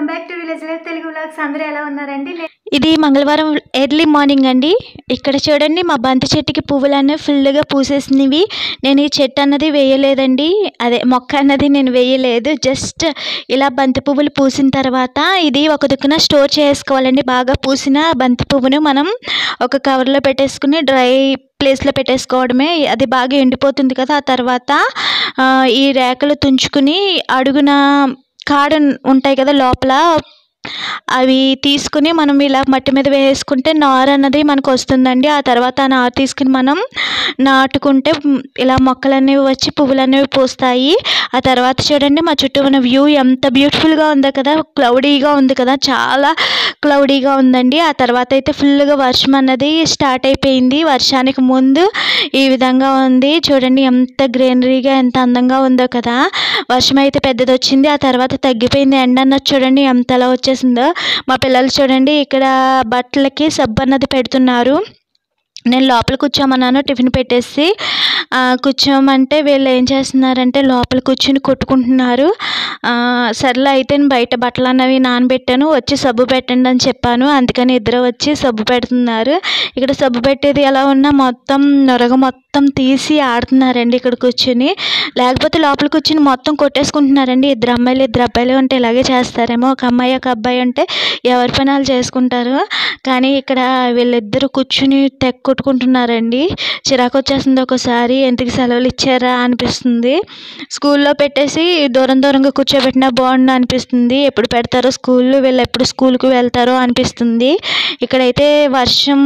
back to village life Telugu vlogs అందరూ ఎలా ఉన్నారండి నే- ఇది మంగళవారం ఎర్లీ మార్నింగ్ అండి ఇక్కడ చూడండి మా బంతి చెట్టుకి పువ్వులు అనేవి ఫుల్గా పూసేసినవి నేను ఈ చెట్టు అన్నది వేయలేదండి అదే మొక్క అన్నది నేను వేయలేదు జస్ట్ ఇలా బంతి పువ్వులు పూసిన తర్వాత ఇది ఒక దుక్కున స్టోర్ చేసుకోవాలండి బాగా పూసిన బంతి పువ్వును మనం ఒక కవర్లో పెట్టేసుకుని డ్రై ప్లేస్లో పెట్టేసుకోవడమే అది బాగా ఎండిపోతుంది కదా ఆ తర్వాత ఆ, ఈ రేకలు తుంచుకుని అడుగున కాడ ఉంటాయి కదా లోపల అవి తీసుకుని మనం ఇలా మట్టి మీద వేసుకుంటే నారు అన్నది మనకు వస్తుందండి ఆ తర్వాత ఆ నారు తీసుకుని మనం నాటుకుంటే మ్, ఇలా మొక్కలు అనేవి వచ్చి పువ్వులు అనేవి పూస్తాయి ఆ తర్వాత చూడండి మా చుట్టూ ఉన్న వ్యూ ఎంత బ్యూటిఫుల్గా ఉందో కదా క్లౌడీగా ఉంది కదా చాలా క్లౌడీగా ఉందండి ఆ తర్వాత అయితే ఫుల్గా వర్షం అన్నది స్టార్ట్ అయిపోయింది వర్షానికి ముందు ఈ విధంగా ఉంది చూడండి ఎంత గ్రీనరీగా ఎంత అందంగా ఉందో కదా వర్షం అయితే పెద్దది వచ్చింది ఆ తర్వాత తగ్గిపోయింది ఎండ అన్నది చూడండి ఎంతలా వచ్చేసిందో మా పిల్లలు చూడండి ఇక్కడ బట్టలకి సబ్బు అన్నది పెడుతున్నారు నేను లోపల కూర్చోమన్నాను టిఫిన్ పెట్టేసి ఆ, కూర్చోమంటే వీళ్ళు ఏం చేస్తున్నారంటే లోపల కూర్చుని కొట్టుకుంటున్నారు ఆ, సర్లే అయితే నేను బయట బట్టలు అన్నవి నానబెట్టాను వచ్చి సబ్బు పెట్టండి అని చెప్పాను అందుకని ఇద్దరు వచ్చి సబ్బు పెడుతున్నారు ఇక్కడ సబ్బు పెట్టేది ఎలా ఉన్నా మొత్తం నొరగ మొత్తం తీసి ఆడుతున్నారండి ఇక్కడ కూర్చుని లేకపోతే లోపల కూర్చుని మొత్తం కొట్టేసుకుంటున్నారండి ఇద్దరు అమ్మాయిలు ఇద్దరు అబ్బాయిలు ఉంటే ఇలాగే చేస్తారేమో ఒక అమ్మాయి ఒక అబ్బాయి ఉంటే ఎవరి పని వాళ్ళు చేసుకుంటారు కానీ ఇక్కడ వీళ్ళిద్దరు కూర్చుని తెగ కొట్టుకుంటున్నారండి చిరాకు వచ్చేస్తుంది ఒకసారి ఎందుకు సెలవులు ఇచ్చారా అనిపిస్తుంది స్కూల్లో పెట్టేసి దూరం దూరంగా కూర్చోబెట్టినా బాగుండు అనిపిస్తుంది ఎప్పుడు పెడతారో స్కూల్లో వీళ్ళు ఎప్పుడు స్కూల్కి వెళ్తారో అనిపిస్తుంది ఇక్కడైతే వర్షం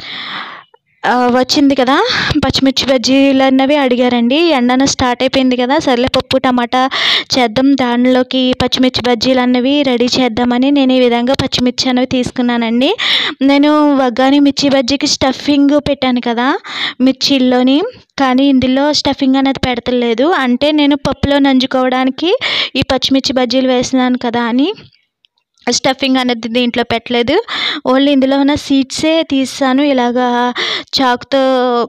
ఆ, వచ్చింది కదా పచ్చిమిర్చి బజ్జీలు అన్నవి అడిగారండి ఎండన స్టార్ట్ అయిపోయింది కదా సర్లే పప్పు టమాటా చేద్దాం దానిలోకి పచ్చిమిర్చి బజ్జీలు అన్నవి రెడీ చేద్దామని నేను ఈ విధంగా పచ్చిమిర్చి అనేవి తీసుకున్నానండి నేను వగ్గాని మిర్చి బజ్జీకి స్టఫింగ్ పెట్టాను కదా మిర్చిల్లోని కానీ ఇందులో స్టఫింగ్ అనేది పెడతలేదు అంటే నేను పప్పులో నంజుకోవడానికి ఈ పచ్చిమిర్చి బజ్జీలు వేసినాను కదా అని స్టఫింగ్ అనేది దీంట్లో పెట్టలేదు ఓన్లీ ఇందులో ఉన్న సీడ్సే తీసాను ఇలాగా చాకుతో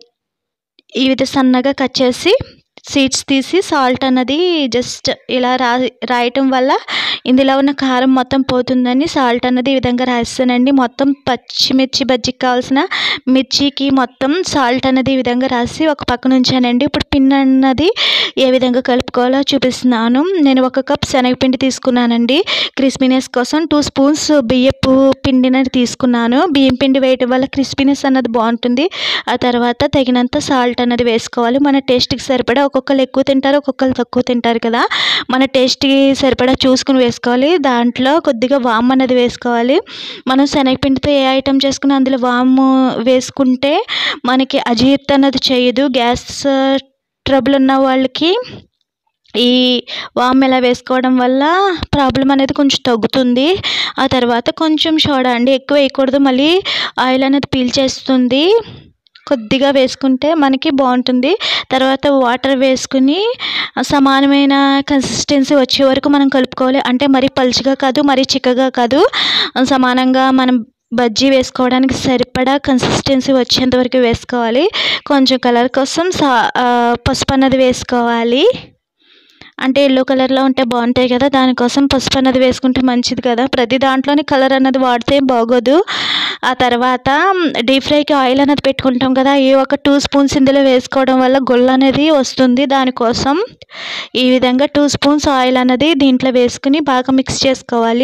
ఈ విధ సన్నగా కట్ చేసి సీడ్స్ తీసి సాల్ట్ అన్నది జస్ట్ ఇలా రా రాయటం వల్ల ఇందులో ఉన్న కారం మొత్తం పోతుందని సాల్ట్ అన్నది ఈ విధంగా రాస్తానండి మొత్తం పచ్చిమిర్చి బజ్జీకి కావాల్సిన మిర్చికి మొత్తం సాల్ట్ అనేది ఈ విధంగా రాసి ఒక పక్కన ఉంచానండి ఇప్పుడు పిన్ అన్నది ఏ విధంగా కలుపుకోవాలో చూపిస్తున్నాను నేను ఒక కప్ శనగపిండి తీసుకున్నానండి క్రిస్పీనెస్ కోసం టూ స్పూన్స్ బియ్యపు పిండిని తీసుకున్నాను బియ్యం పిండి వేయటం వల్ల క్రిస్పీనెస్ అన్నది బాగుంటుంది ఆ తర్వాత తగినంత సాల్ట్ అన్నది వేసుకోవాలి మన టేస్ట్కి సరిపడా ఒక్కొక్కరు ఎక్కువ తింటారు ఒక్కొక్కరు తక్కువ తింటారు కదా మన టేస్ట్కి సరిపడా చూసుకుని వేసుకోవాలి దాంట్లో కొద్దిగా వామ్ అన్నది వేసుకోవాలి మనం శనగపిండితో ఏ ఐటెం చేసుకున్నా అందులో వాము వేసుకుంటే మనకి అజీర్తి అన్నది చేయదు గ్యాస్ ట్రబుల్ ఉన్న వాళ్ళకి ఈ వామ్ ఇలా వేసుకోవడం వల్ల ప్రాబ్లం అనేది కొంచెం తగ్గుతుంది ఆ తర్వాత కొంచెం సోడా అండి ఎక్కువ వేయకూడదు మళ్ళీ ఆయిల్ అనేది పీల్చేస్తుంది కొద్దిగా వేసుకుంటే మనకి బాగుంటుంది తర్వాత వాటర్ వేసుకుని సమానమైన కన్సిస్టెన్సీ వచ్చే వరకు మనం కలుపుకోవాలి అంటే మరీ పలుచగా కాదు మరీ చిక్కగా కాదు సమానంగా మనం బజ్జీ వేసుకోవడానికి సరిపడా కన్సిస్టెన్సీ వచ్చేంత వరకు వేసుకోవాలి కొంచెం కలర్ కోసం సా ఆ, పసుపు అన్నది వేసుకోవాలి అంటే ఎల్లో కలర్లో ఉంటే బాగుంటాయి కదా దానికోసం పసుపు అన్నది వేసుకుంటే మంచిది కదా ప్రతి దాంట్లోని కలర్ అన్నది వాడితే బాగోదు ఆ తర్వాత డీప్ ఫ్రైకి ఆయిల్ అనేది పెట్టుకుంటాం కదా ఈ ఒక టూ స్పూన్స్ ఇందులో వేసుకోవడం వల్ల గొల్ల అనేది వస్తుంది దానికోసం ఈ విధంగా టూ స్పూన్స్ ఆయిల్ అనేది దీంట్లో వేసుకుని బాగా మిక్స్ చేసుకోవాలి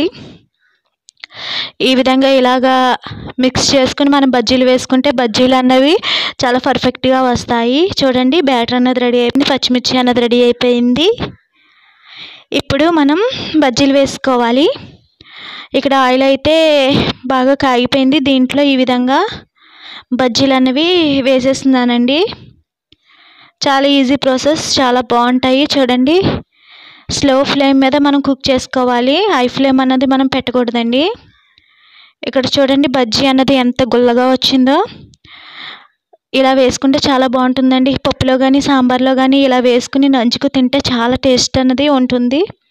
ఈ విధంగా ఇలాగా మిక్స్ చేసుకుని మనం బజ్జీలు వేసుకుంటే బజ్జీలు అన్నవి చాలా పర్ఫెక్ట్గా వస్తాయి చూడండి బ్యాటర్ అన్నది రెడీ అయిపోయింది పచ్చిమిర్చి అన్నది రెడీ అయిపోయింది ఇప్పుడు మనం బజ్జీలు వేసుకోవాలి ఇక్కడ ఆయిల్ అయితే బాగా కాగిపోయింది దీంట్లో ఈ విధంగా బజ్జీలు అనేవి వేసేస్తున్నానండి చాలా ఈజీ ప్రాసెస్ చాలా బాగుంటాయి చూడండి స్లో ఫ్లేమ్ మీద మనం కుక్ చేసుకోవాలి హై ఫ్లేమ్ అన్నది మనం పెట్టకూడదండి ఇక్కడ చూడండి బజ్జీ అన్నది ఎంత గుల్లగా వచ్చిందో ఇలా వేసుకుంటే చాలా బాగుంటుందండి పప్పులో కానీ సాంబార్లో కానీ ఇలా వేసుకుని నంచుకు తింటే చాలా టేస్ట్ అన్నది ఉంటుంది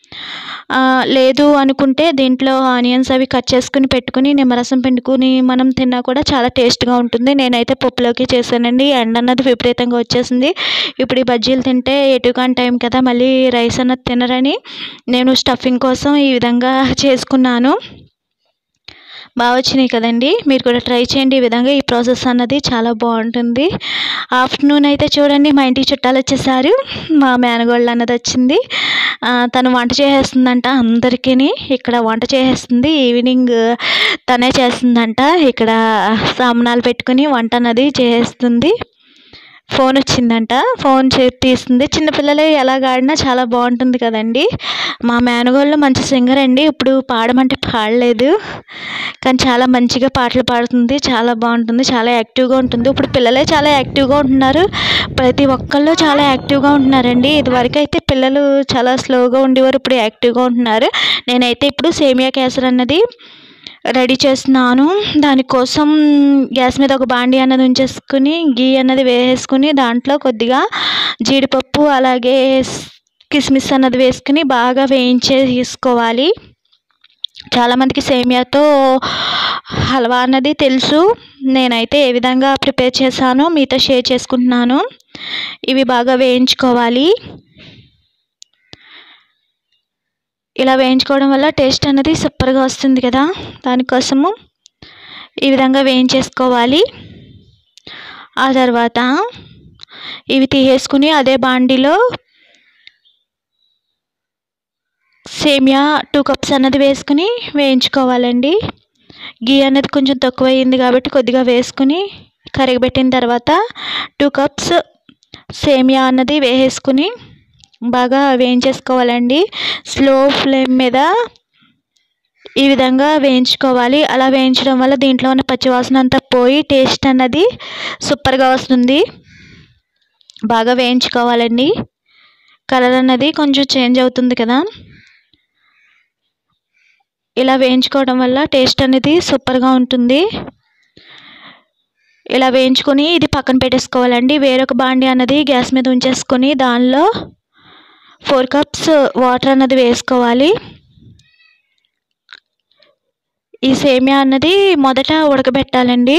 ఆ, లేదు అనుకుంటే దీంట్లో ఆనియన్స్ అవి కట్ చేసుకుని పెట్టుకుని నిమ్మరసం పిండుకుని మనం తిన్నా కూడా చాలా టేస్ట్గా ఉంటుంది నేనైతే పప్పులోకి చేశానండి ఎండ అన్నది విపరీతంగా వచ్చేసింది ఇప్పుడు ఈ బజ్జీలు తింటే ఎటు కాని టైం కదా మళ్ళీ రైస్ అన్నది తినరని నేను స్టఫింగ్ కోసం ఈ విధంగా చేసుకున్నాను బాగా వచ్చినాయి కదండి మీరు కూడా ట్రై చేయండి ఈ విధంగా ఈ ప్రాసెస్ అన్నది చాలా బాగుంటుంది ఆఫ్టర్నూన్ అయితే చూడండి మా ఇంటికి చుట్టాలు వచ్చేసారు మా మేనగోళ్ళు అన్నది వచ్చింది ఆ, తను వంట చేసేస్తుందంట అందరికీ ఇక్కడ వంట చేసేస్తుంది ఈవినింగ్ తనే చేస్తుందంట ఇక్కడ సామనాలు పెట్టుకుని వంట అన్నది చేసేస్తుంది ఫోన్ వచ్చిందంట ఫోన్ చే తీస్తుంది చిన్నపిల్లలు ఎలాగ ఆడినా చాలా బాగుంటుంది కదండి మా మేనగోళ్ళు మంచి సింగర్ అండి ఇప్పుడు పాడమంటే పాడలేదు కానీ చాలా మంచిగా పాటలు పాడుతుంది చాలా బాగుంటుంది చాలా యాక్టివ్గా ఉంటుంది ఇప్పుడు పిల్లలే చాలా యాక్టివ్గా ఉంటున్నారు ప్రతి ఒక్కళ్ళు చాలా యాక్టివ్గా ఉంటున్నారండి ఇదివరకు అయితే పిల్లలు చాలా స్లోగా ఉండేవారు ఇప్పుడు యాక్టివ్గా ఉంటున్నారు నేనైతే ఇప్పుడు సేమియా కేసరి అన్నది రెడీ చేస్తున్నాను దానికోసం గ్యాస్ మీద ఒక బాండి అన్నది ఉంచేసుకుని గీ అన్నది వేసేసుకుని దాంట్లో కొద్దిగా జీడిపప్పు అలాగే స్- కిస్మిస్ అన్నది వేసుకుని బాగా వేయించే తీసుకోవాలి చాలామందికి సేమియాతో హల్వా అన్నది తెలుసు నేనైతే ఏ విధంగా ప్రిపేర్ చేశానో మీతో షేర్ చేసుకుంటున్నాను ఇవి బాగా వేయించుకోవాలి ఇలా వేయించుకోవడం వల్ల టేస్ట్ అనేది సూపర్గా వస్తుంది కదా దానికోసము ఈ విధంగా వేయించేసుకోవాలి ఆ తర్వాత ఇవి తీసేసుకుని అదే బాండిలో సేమియా టూ కప్స్ అన్నది వేసుకుని వేయించుకోవాలండి గీ అనేది కొంచెం తక్కువ అయింది కాబట్టి కొద్దిగా వేసుకుని కరిగిపెట్టిన తర్వాత టూ కప్స్ సేమియా అన్నది వేసేసుకుని బాగా వేయించేసుకోవాలండి స్లో ఫ్లేమ్ మీద ఈ విధంగా వేయించుకోవాలి అలా వేయించడం వల్ల దీంట్లో ఉన్న పచ్చివాసన అంతా పోయి టేస్ట్ అన్నది సూపర్గా వస్తుంది బాగా వేయించుకోవాలండి కలర్ అన్నది కొంచెం చేంజ్ అవుతుంది కదా ఇలా వేయించుకోవడం వల్ల టేస్ట్ అనేది సూపర్గా ఉంటుంది ఇలా వేయించుకొని ఇది పక్కన పెట్టేసుకోవాలండి వేరొక బాండి అన్నది గ్యాస్ మీద ఉంచేసుకొని దానిలో ఫోర్ కప్స్ వాటర్ అన్నది వేసుకోవాలి ఈ సేమియా అన్నది మొదట ఉడకబెట్టాలండి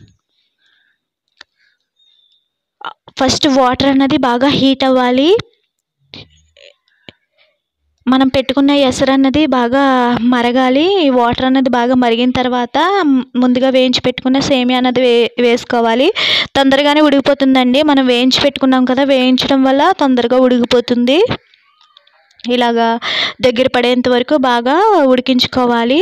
ఫస్ట్ వాటర్ అన్నది బాగా హీట్ అవ్వాలి మనం పెట్టుకున్న ఎసరు అన్నది బాగా మరగాలి ఈ వాటర్ అన్నది బాగా మరిగిన తర్వాత మ్, ముందుగా వేయించి పెట్టుకున్న సేమియా అన్నది వే వేసుకోవాలి తొందరగానే ఉడికిపోతుందండి మనం వేయించి పెట్టుకున్నాం కదా వేయించడం వల్ల తొందరగా ఉడికిపోతుంది ఇలాగా దగ్గర పడేంత వరకు బాగా ఉడికించుకోవాలి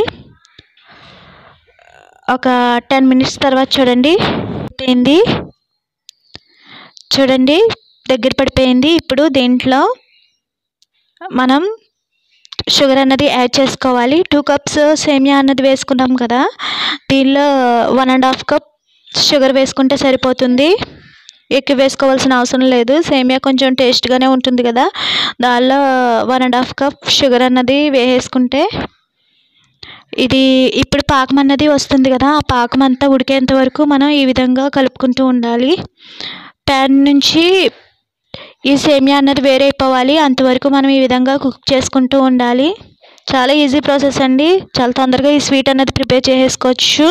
ఒక టెన్ మినిట్స్ తర్వాత చూడండి అయిపోయింది చూడండి దగ్గర పడిపోయింది ఇప్పుడు దీంట్లో మనం షుగర్ అన్నది యాడ్ చేసుకోవాలి టూ కప్స్ సేమియా అన్నది వేసుకున్నాం కదా దీనిలో one and half cup sugar వేసుకుంటే సరిపోతుంది ఎక్కువ వేసుకోవాల్సిన అవసరం లేదు సేమియా కొంచెం టేస్ట్గానే ఉంటుంది కదా దానిలో one and half cup sugar అన్నది వేసేసుకుంటే ఇది ఇప్పుడు పాకం అన్నది వస్తుంది కదా ఆ పాకం అంతా ఉడికేంత వరకు మనం ఈ విధంగా కలుపుకుంటూ ఉండాలి ప్యాన్ నుంచి ఈ సేమియా అన్నది వేరైపోవాలి అంతవరకు మనం ఈ విధంగా కుక్ చేసుకుంటూ ఉండాలి చాలా ఈజీ ప్రాసెస్ అండి చాలా తొందరగా ఈ స్వీట్ అన్నది ప్రిపేర్ చేసేసుకోవచ్చు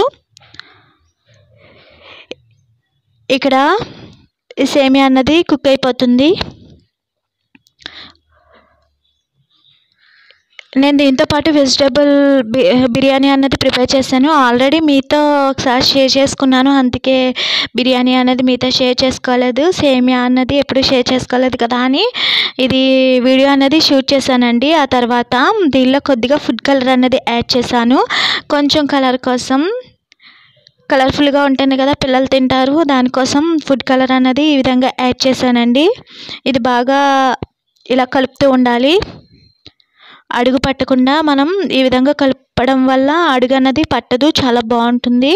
ఇక్కడ ఈ సేమియా అన్నది కుక్ అయిపోతుంది నేను దీంతో పాటు వెజిటేబుల్ బి బిర్యానీ అన్నది ప్రిపేర్ చేశాను ఆల్రెడీ మీతో ఒకసారి షేర్ చేసుకున్నాను అందుకే బిర్యానీ అనేది మీతో షేర్ చేసుకోలేదు సేమియా అన్నది ఎప్పుడు షేర్ చేసుకోలేదు కదా అని ఇది వీడియో అనేది షూట్ చేశానండి ఆ తర్వాత దీనిలో కొద్దిగా ఫుడ్ కలర్ అనేది యాడ్ చేశాను కొంచెం కలర్ కోసం కలర్ఫుల్గా ఉంటుంది కదా పిల్లలు తింటారు దానికోసం ఫుడ్ కలర్ అనేది ఈ విధంగా యాడ్ చేశానండి ఇది బాగా ఇలా కలుపుతూ ఉండాలి అడుగు పట్టకుండా మనం ఈ విధంగా కలపడం వల్ల అడుగు అన్నది పట్టదు చాలా బాగుంటుంది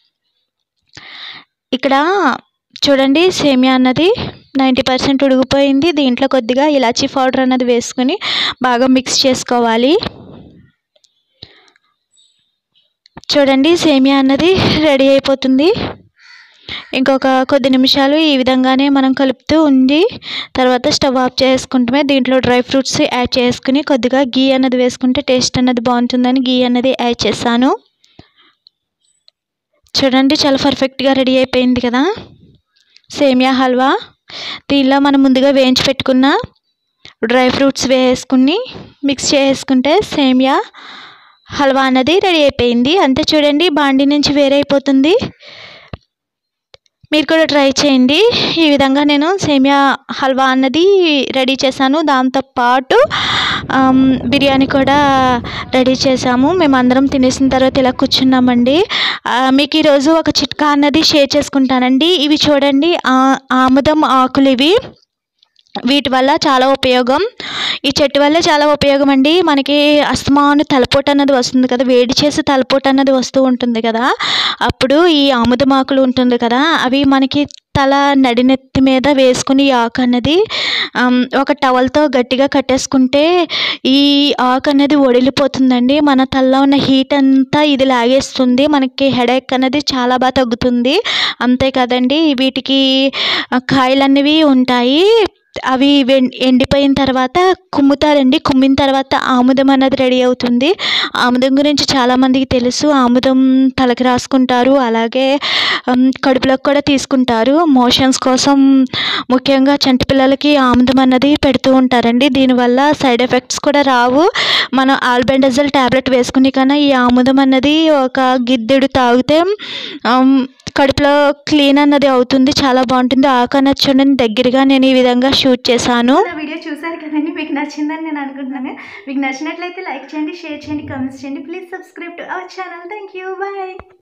ఇక్కడ చూడండి సేమియా అన్నది నైంటీ పర్సెంట్ ఉడికిపోయింది దీంట్లో కొద్దిగా ఇలాచీ పౌడర్ అన్నది వేసుకొని బాగా మిక్స్ చేసుకోవాలి చూడండి సేమియా అన్నది రెడీ అయిపోతుంది ఇంకొక కొద్ది నిమిషాలు ఈ విధంగానే మనం కలుపుతూ ఉండి తర్వాత స్టవ్ ఆఫ్ చేసుకుంటే దీంట్లో డ్రై ఫ్రూట్స్ యాడ్ చేసుకుని కొద్దిగా గీ అన్నది వేసుకుంటే టేస్ట్ అన్నది బాగుంటుందని గీ అన్నది యాడ్ చేశాను చూడండి చాలా పర్ఫెక్ట్గా రెడీ అయిపోయింది కదా సేమియా హల్వా దీనిలో మనం ముందుగా వేయించి పెట్టుకున్న డ్రై ఫ్రూట్స్ వేసుకుని మిక్స్ చేసుకుంటే సేమియా హల్వా అన్నది రెడీ అయిపోయింది అంతే చూడండి బాండి నుంచి వేరే అయిపోతుంది మీరు కూడా ట్రై చేయండి ఈ విధంగా నేను సేమియా హల్వా అన్నది రెడీ చేశాను దాంతోపాటు ఆమ్, బిర్యానీ కూడా రెడీ చేసాము మేము అందరం తినేసిన తర్వాత ఇలా కూర్చున్నామండి ఆ, మీకు ఈరోజు ఒక చిట్కా అన్నది షేర్ చేసుకుంటానండి ఇవి చూడండి ఆ- ఆముదం ఆకులు ఇవి వీటి వల్ల చాలా ఉపయోగం ఈ చెట్టు వల్ల చాలా ఉపయోగం అండి మనకి అస్తమాను తలపోటు అన్నది వస్తుంది కదా వేడి చేసి తలపోటు అన్నది వస్తూ ఉంటుంది కదా అప్పుడు ఈ ఆముదమాకులు ఉంటుంది కదా అవి మనకి తల నడినెత్తి మీద వేసుకుని ఈ ఆకు అన్నది ఆమ్, ఒక టవల్తో గట్టిగా కట్టేసుకుంటే ఈ ఆకు అనేది ఒడిలిపోతుందండి మన తలలో ఉన్న హీట్ అంతా ఇది లాగేస్తుంది మనకి హెడేక్ అనేది చాలా బాగా తగ్గుతుంది అంతే కదండి వీటికి ఆ, కాయలు అనేవి ఉంటాయి అవి వెం- ఎండిపోయిన తర్వాత కుమ్ముతారండి కుమ్మిన తర్వాత ఆముదం అన్నది రెడీ అవుతుంది ఆముదం గురించి చాలామందికి తెలుసు ఆముదం తలకి రాసుకుంటారు అలాగే ఉమ్, కడుపులోకి కూడా తీసుకుంటారు మోషన్స్ కోసం ముఖ్యంగా చంటి పిల్లలకి ఆముదం అన్నది పెడుతూ ఉంటారండి దీనివల్ల సైడ్ ఎఫెక్ట్స్ కూడా రావు మనం ఆల్బెండజల్ ట్యాబ్లెట్ వేసుకునే కన్నా ఈ ఆముదం అన్నది ఒక గిద్దెడు తాగితే ఉమ్, కడుపులో క్లీన్ అన్నది అవుతుంది చాలా బాగుంటుంది ఆకు అన్నది చూడండి దగ్గరగా నేను ఈ విధంగా షూట్ చేశాను నా వీడియో చూసారు కదండి మీకు నచ్చిందని నేను అనుకుంటున్నాను మీకు నచ్చినట్లయితే లైక్ చేయండి షేర్ చేయండి కామెంట్స్ చేయండి please subscribe to our channel thank you bye